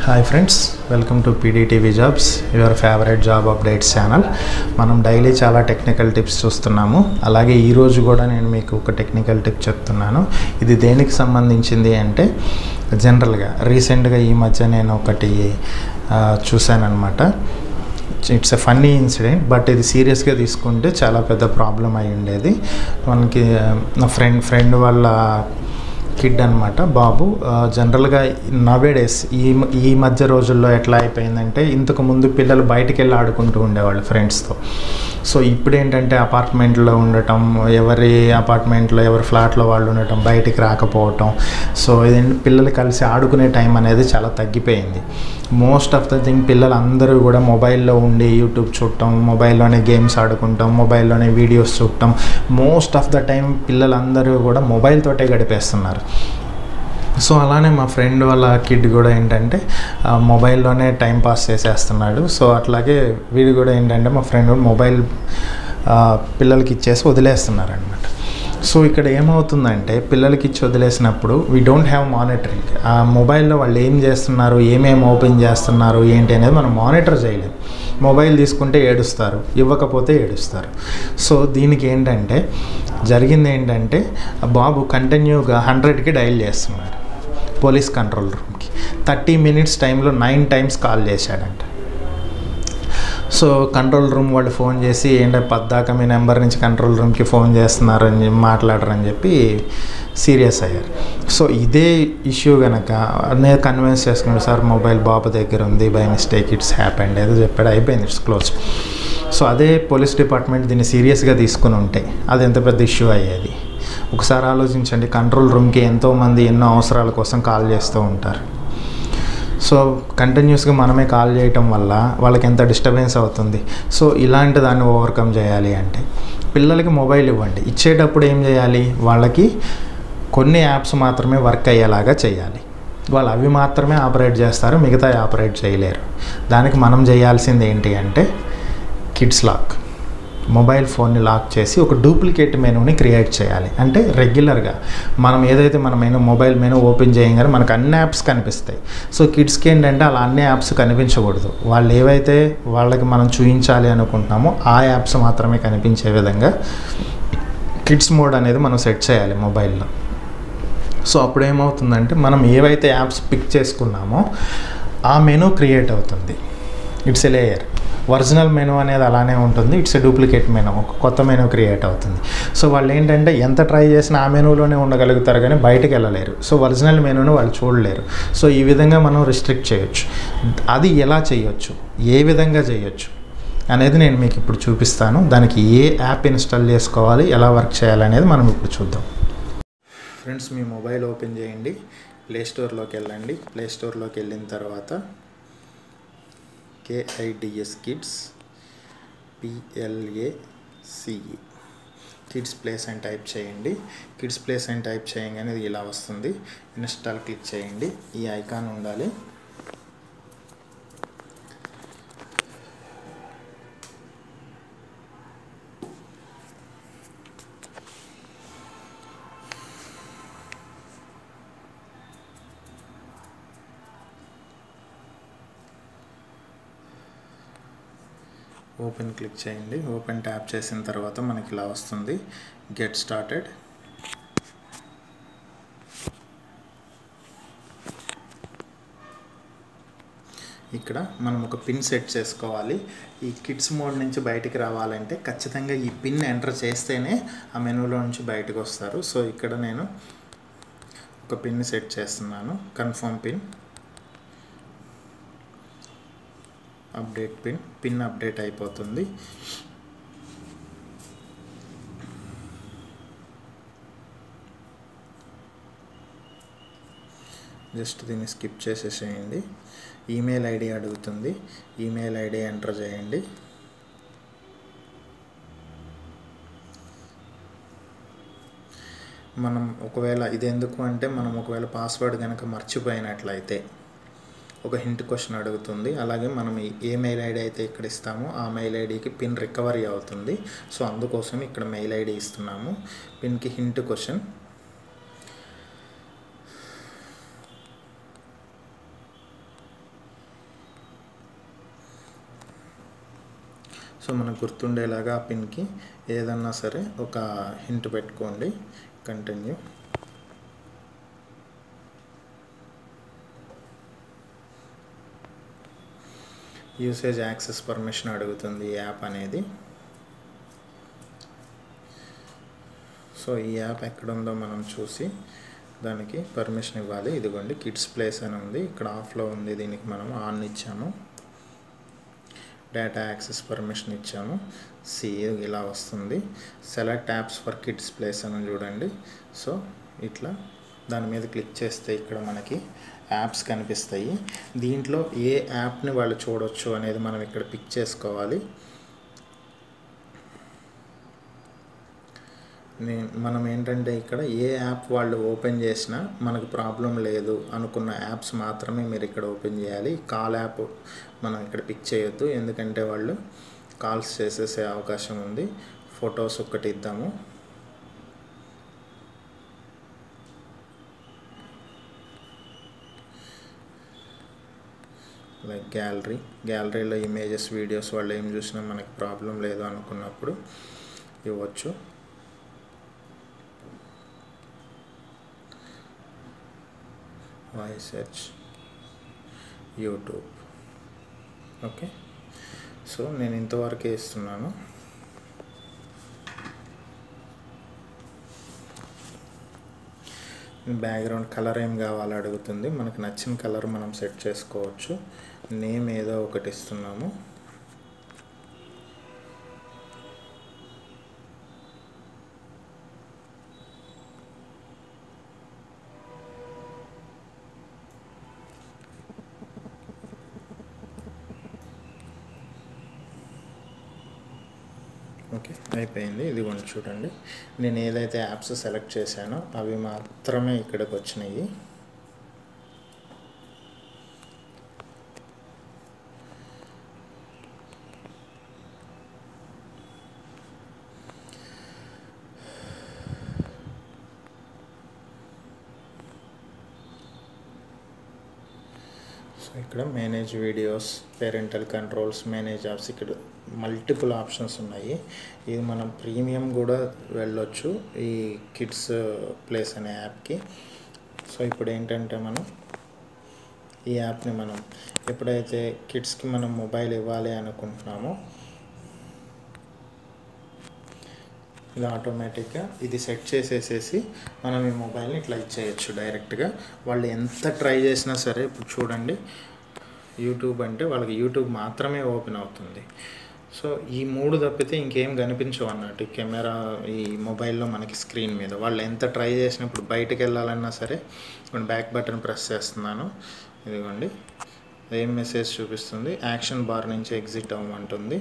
hi friends welcome to PDTV jobs your favourite job updates channel మనం daily చాలా technical tips చూస్తున్నాము అలాగే ఈరోజు కూడా నేను మీకు ఒక టెక్నికల్ టిప్ చెప్తున్నాను ఇది దేనికి సంబంధించింది అంటే జనరల్గా రీసెంట్గా ఈ మధ్య నేను ఒకటి చూశానమాట it's a funny incident but ఇది సీరియస్గా తీసుకుంటే చాలా పెద్ద ప్రాబ్లం అయి ఉండేది మనకి నా ఫ్రెండ్ ఫ్రెండ్ వాళ్ళ కిడ్ అనమాట బాబు జనరల్గా నవేడేస్ ఈ ఈ మధ్య రోజుల్లో ఎట్లా అయిపోయిందంటే ఇంతకు ముందు పిల్లలు బయటికి వెళ్ళి ఆడుకుంటూ ఉండేవాళ్ళు ఫ్రెండ్స్తో సో ఇప్పుడు ఏంటంటే అపార్ట్మెంట్లో ఉండటం ఎవరి అపార్ట్మెంట్లో ఎవరి ఫ్లాట్లో వాళ్ళు ఉండటం బయటికి రాకపోవటం సో ఇదేంటి పిల్లలు కలిసి ఆడుకునే టైం అనేది చాలా తగ్గిపోయింది మోస్ట్ ఆఫ్ ద థింగ్ పిల్లలు అందరూ కూడా మొబైల్లో ఉండి యూట్యూబ్ చూడటం మొబైల్లోనే గేమ్స్ ఆడుకుంటాం మొబైల్లోనే వీడియోస్ చూడటం మోస్ట్ ఆఫ్ ద టైం పిల్లలందరూ కూడా మొబైల్ తోటే గడిపేస్తున్నారు సో అలానే మా ఫ్రెండ్ వాళ్ళ కిడ్ కూడా ఏంటంటే మొబైల్లోనే టైం పాస్ చేసేస్తున్నాడు సో అట్లాగే వీడు కూడా ఏంటంటే మా ఫ్రెండ్ మొబైల్ పిల్లలకి ఇచ్చేసి వదిలేస్తున్నారు అనమాట సో ఇక్కడ ఏమవుతుందంటే పిల్లలకి ఇచ్చి వదిలేసినప్పుడు వీ డోంట్ హ్యావ్ మానిటరింగ్ ఆ మొబైల్లో వాళ్ళు ఏం చేస్తున్నారు ఏమేమి ఓపెన్ చేస్తున్నారు ఏంటి అనేది మనం మానిటర్ చేయలేం మొబైల్ తీసుకుంటే ఏడుస్తారు ఇవ్వకపోతే ఏడుస్తారు సో దీనికి ఏంటంటే జరిగింది ఏంటంటే బాబు కంటిన్యూగా హండ్రెడ్కి డైల్ చేస్తున్నాడు పోలీస్ కంట్రోల్ రూమ్కి థర్టీ మినిట్స్ టైంలో నైన్ టైమ్స్ కాల్ చేశాడంట సో కంట్రోల్ రూమ్ వాళ్ళు ఫోన్ చేసి ఏంటంటే పద్దాక మీ నెంబర్ నుంచి కంట్రోల్ రూమ్కి ఫోన్ చేస్తున్నారని మాట్లాడరని చెప్పి సీరియస్ అయ్యారు సో ఇదే ఇష్యూ కనుక నేను కన్విన్స్ చేసుకున్నాడు సార్ మొబైల్ బాబు దగ్గర ఉంది బై మిస్టేక్ ఇట్స్ హ్యాపెండ్ ఏదో చెప్పాడు అయిపోయింది ఇట్స్ క్లోజ్ సో అదే పోలీస్ డిపార్ట్మెంట్ దీన్ని సీరియస్గా తీసుకుని ఉంటే అది ఎంత పెద్ద ఇష్యూ అయ్యేది ఒకసారి ఆలోచించండి కంట్రోల్ రూమ్కి ఎంతోమంది ఎన్నో అవసరాల కోసం కాల్ చేస్తూ ఉంటారు సో కంటిన్యూస్గా మనమే కాల్ చేయటం వల్ల వాళ్ళకి ఎంత డిస్టర్బెన్స్ అవుతుంది సో ఇలాంటి దాన్ని ఓవర్కమ్ చేయాలి అంటే పిల్లలకి మొబైల్ ఇవ్వండి ఇచ్చేటప్పుడు ఏం చేయాలి వాళ్ళకి కొన్ని యాప్స్ మాత్రమే వర్క్ అయ్యేలాగా చేయాలి వాళ్ళు అవి మాత్రమే ఆపరేట్ చేస్తారు మిగతా ఆపరేట్ చేయలేరు దానికి మనం చేయాల్సింది ఏంటి అంటే కిడ్స్ లాక్ మొబైల్ ఫోన్ని లాక్ చేసి ఒక డూప్లికేట్ మెనూని క్రియేట్ చేయాలి అంటే రెగ్యులర్గా మనం ఏదైతే మన మెనూ మొబైల్ మెనూ ఓపెన్ చేయగానే మనకు అన్ని యాప్స్ కనిపిస్తాయి సో కిడ్స్కి ఏంటంటే అలా అన్ని యాప్స్ కనిపించకూడదు వాళ్ళు ఏవైతే వాళ్ళకి మనం చూపించాలి అనుకుంటున్నామో ఆ యాప్స్ మాత్రమే కనిపించే విధంగా కిడ్స్ మోడ్ అనేది మనం సెట్ చేయాలి మొబైల్లో సో అప్పుడు ఏమవుతుందంటే మనం ఏవైతే యాప్స్ పిక్ చేసుకున్నామో ఆ మెనూ క్రియేట్ అవుతుంది it's a layer original menu అనేది అలానే ఉంటుంది ఇట్స్ ఎ డూప్లికేట్ మెనూ ఒక కొత్త మెనూ క్రియేట్ అవుతుంది సో వాళ్ళు ఏంటంటే ఎంత ట్రై చేసినా ఆ మెనూలోనే ఉండగలుగుతారు కానీ బయటకు వెళ్ళలేరు సో ఒరిజినల్ మెనూని వాళ్ళు చూడలేరు సో ఈ విధంగా మనం రిస్ట్రిక్ట్ చేయొచ్చు అది ఎలా చేయొచ్చు ఏ విధంగా చేయొచ్చు అనేది నేను మీకు ఇప్పుడు చూపిస్తాను దానికి ఏ యాప్ ఇన్స్టాల్ చేసుకోవాలి ఎలా వర్క్ చేయాలనేది మనం ఇప్పుడు చూద్దాం ఫ్రెండ్స్ మీ మొబైల్ ఓపెన్ చేయండి ప్లే స్టోర్లోకి వెళ్ళండి ప్లే స్టోర్లోకి వెళ్ళిన తర్వాత K I D S kids P L A C E kids place అని టైప్ చేయండి కిడ్స్ ప్లేస్ అని టైప్ చేయగానే ఇది ఇలా వస్తుంది ఇన్స్టాల్ క్లిక్ చేయండి ఈ ఐకాన్ ఉండాలి ఓపెన్ క్లిక్ చేయండి ఓపెన్ ట్యాప్ చేసిన తర్వాత మనకి ఇలా వస్తుంది గెట్ స్టార్టెడ్ ఇక్కడ మనం ఒక పిన్ సెట్ చేసుకోవాలి ఈ కిడ్స్ మోడ్ నుంచి బయటికి రావాలంటే ఖచ్చితంగా ఈ పిన్ ఎంటర్ చేస్తేనే ఆ మెనూలో నుంచి బయటకు వస్తారు సో ఇక్కడ నేను ఒక పిన్ సెట్ చేస్తున్నాను confirm pin update pin pin update అయిపోతుంది జస్ట్ దీన్ని స్కిప్ చేసేసేయండి ఈమెయిల్ ఐడి అడుగుతుంది ఈమెయిల్ ఐడి ఎంటర్ చేయండి మనం ఒకవేళ ఇది ఎందుకు అంటే మనం ఒకవేళ పాస్వర్డ్ కనుక మర్చిపోయినట్లయితే ఒక హింట్ క్వశ్చన్ అడుగుతుంది అలాగే మనం ఏ మెయిల్ ఐడి అయితే ఇక్కడ ఇస్తామో ఆ మెయిల్ ఐడికి పిన్ రికవరీ అవుతుంది సో అందుకోసం ఇక్కడ మెయిల్ ఐడి ఇస్తున్నాము పిన్కి హింట్ క్వశ్చన్ సో మనకు గుర్తుండేలాగా ఆ పిన్కి ఏదన్నా సరే ఒక హింట్ పెట్టుకోండి కంటిన్యూ యూసేజ్ యాక్సెస్ పర్మిషన్ అడుగుతుంది ఈ యాప్ అనేది సో ఈ యాప్ ఎక్కడుందో మనం చూసి దానికి పర్మిషన్ ఇవ్వాలి ఇదిగోండి కిడ్స్ ప్లేస్ అని ఉంది ఇక్కడ ఆఫ్లో ఉంది దీనికి మనం ఆన్ ఇచ్చాము డేటా యాక్సెస్ పర్మిషన్ ఇచ్చాము సి ఇలా వస్తుంది select apps for kids place అని చూడండి సో ఇట్లా దాని మీద క్లిక్ చేస్తే ఇక్కడ మనకి యాప్స్ కనిపిస్తాయి దీంట్లో ఏ యాప్ని వాళ్ళు చూడొచ్చు అనేది మనం ఇక్కడ పిక్ చేసుకోవాలి మనం ఏంటంటే ఇక్కడ ఏ యాప్ వాళ్ళు ఓపెన్ చేసినా మనకు ప్రాబ్లం లేదు అనుకున్న యాప్స్ మాత్రమే మీరు ఇక్కడ ఓపెన్ చేయాలి కాల్ యాప్ మనం ఇక్కడ పిక్ చేయొద్దు ఎందుకంటే వాళ్ళు కాల్స్ చేసేసే అవకాశం ఉంది ఫొటోస్ ఒక్కటి ఇద్దాము లైక్ గ్యాలరీ గ్యాలరీలో ఇమేజెస్ వీడియోస్ వాళ్ళు ఏం చూసినా మనకి ప్రాబ్లం లేదు అనుకున్నప్పుడు ఇవ్వచ్చు voice search YouTube okay so నేను ఇంతవరకే ఇస్తున్నాను బ్యాక్గ్రౌండ్ కలర్ ఏం కావాలో అడుగుతుంది మనకు నచ్చిన కలర్ మనం సెట్ చేసుకోవచ్చు నేమ్ ఏదో ఒకటి ఇస్తున్నాము ఓకే అయిపోయింది ఇదిగోండి చూడండి నేను ఏదైతే యాప్స్ సెలెక్ట్ చేశానో అవి మాత్రమే ఇక్కడికి వచ్చినాయి సో ఇక్కడ manage videos parental controls manage apps ఇక్కడ మల్టిపుల్ ఆప్షన్స్ ఉన్నాయి ఇది మనం ప్రీమియం కూడా వెళ్ళొచ్చు ఈ కిడ్స్ ప్లేస్ అనే యాప్కి సో ఇప్పుడు ఏంటంటే మనం ఈ యాప్ని మనం ఎప్పుడైతే కిడ్స్కి మనం మొబైల్ ఇవ్వాలి అనుకుంటున్నామో ఇది ఆటోమేటిక్గా ఇది సెట్ చేసేసేసి మనం ఈ మొబైల్ని ఇట్లా ఇచ్చేయచ్చు డైరెక్ట్గా వాళ్ళు ఎంత ట్రై చేసినా సరే ఇప్పుడు చూడండి యూట్యూబ్ అంటే వాళ్ళకి యూట్యూబ్ మాత్రమే ఓపెన్ అవుతుంది సో ఈ మూడు తప్పితే ఇంకేం కనిపించవు అన్నట్టు కెమెరా ఈ మొబైల్లో మనకి స్క్రీన్ మీద వాళ్ళు ఎంత ట్రై చేసినప్పుడు బయటకు వెళ్ళాలన్నా సరే ఇప్పుడు బ్యాక్ బటన్ ప్రెస్ చేస్తున్నాను ఇదిగోండి ఏం మెసేజ్ చూపిస్తుంది యాక్షన్ బార్ నుంచి ఎగ్జిట్ అవ్వమంటుంది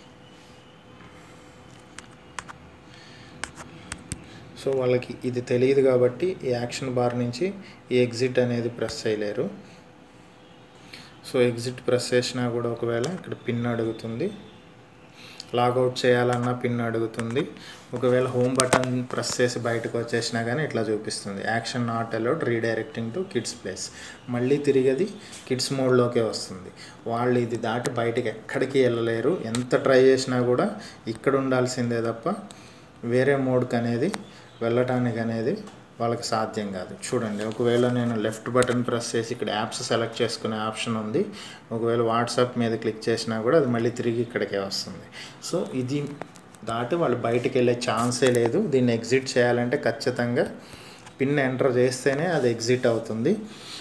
సో వాళ్ళకి ఇది తెలియదు కాబట్టి ఈ యాక్షన్ బార్ నుంచి ఈ ఎగ్జిట్ అనేది ప్రెస్ చేయలేరు సో ఎగ్జిట్ ప్రెస్ చేసినా కూడా ఒకవేళ ఇక్కడ పిన్ అడుగుతుంది లాగౌట్ చేయాలన్నా పిన్ అడుగుతుంది ఒకవేళ హోమ్ బటన్ ప్రెస్ చేసి బయటకు వచ్చేసినా కానీ ఇట్లా చూపిస్తుంది action not allowed redirecting to kids place మళ్ళీ తిరిగి అది కిడ్స్ మోడ్లోకే వస్తుంది వాళ్ళు ఇది దాటి బయటకి ఎక్కడికి వెళ్ళలేరు ఎంత ట్రై చేసినా కూడా ఇక్కడ ఉండాల్సిందే తప్ప వేరే మోడ్కి అనేది వెళ్ళటానికి అనేది వాళ్ళకి సాధ్యం కాదు చూడండి ఒకవేళ నేను లెఫ్ట్ బటన్ ప్రెస్ చేసి ఇక్కడ యాప్స్ సెలెక్ట్ చేసుకునే ఆప్షన్ ఉంది ఒకవేళ వాట్సాప్ మీద క్లిక్ చేసినా కూడా అది మళ్ళీ తిరిగి ఇక్కడికే వస్తుంది సో ఇది దాటి వాళ్ళు బయటికి వెళ్ళే ఛాన్సే లేదు దీన్ని ఎగ్జిట్ చేయాలంటే ఖచ్చితంగా పిన్ ఎంటర్ చేస్తేనే అది ఎగ్జిట్ అవుతుంది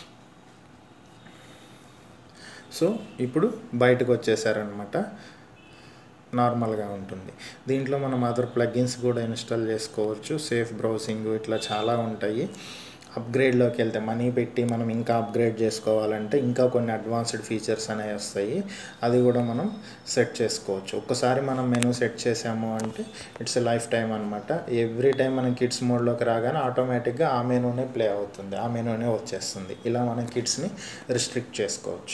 సో ఇప్పుడు బయటకు వచ్చేసారనమాట నార్మల్గా ఉంటుంది దీంట్లో మనం అదర్ ప్లగిన్స్ కూడా ఇన్స్టాల్ చేసుకోవచ్చు సేఫ్ బ్రౌజింగ్ ఇట్లా చాలా ఉంటాయి అప్గ్రేడ్లోకి వెళ్తే మనీ పెట్టి మనం ఇంకా అప్గ్రేడ్ చేసుకోవాలంటే ఇంకా కొన్ని అడ్వాన్స్డ్ ఫీచర్స్ అనేవి వస్తాయి అది కూడా మనం సెట్ చేసుకోవచ్చు ఒక్కసారి మనం మెనూ సెట్ చేసాము అంటే ఇట్స్ ఎ లైఫ్ టైం అనమాట ఎవ్రీ టైం మనం కిడ్స్ మోడ్లోకి రాగానే ఆటోమేటిక్గా ఆ మెనూనే ప్లే అవుతుంది ఆ మెనూనే వచ్చేస్తుంది ఇలా మనం కిడ్స్ని రిస్ట్రిక్ట్ చేసుకోవచ్చు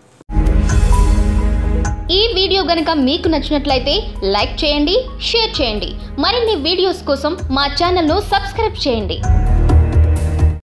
ఈ వీడియో గనుక మీకు నచ్చినట్లయితే లైక్ చేయండి షేర్ చేయండి మరిన్ని వీడియోస్ కోసం మా ఛానల్ను సబ్స్క్రైబ్ చేయండి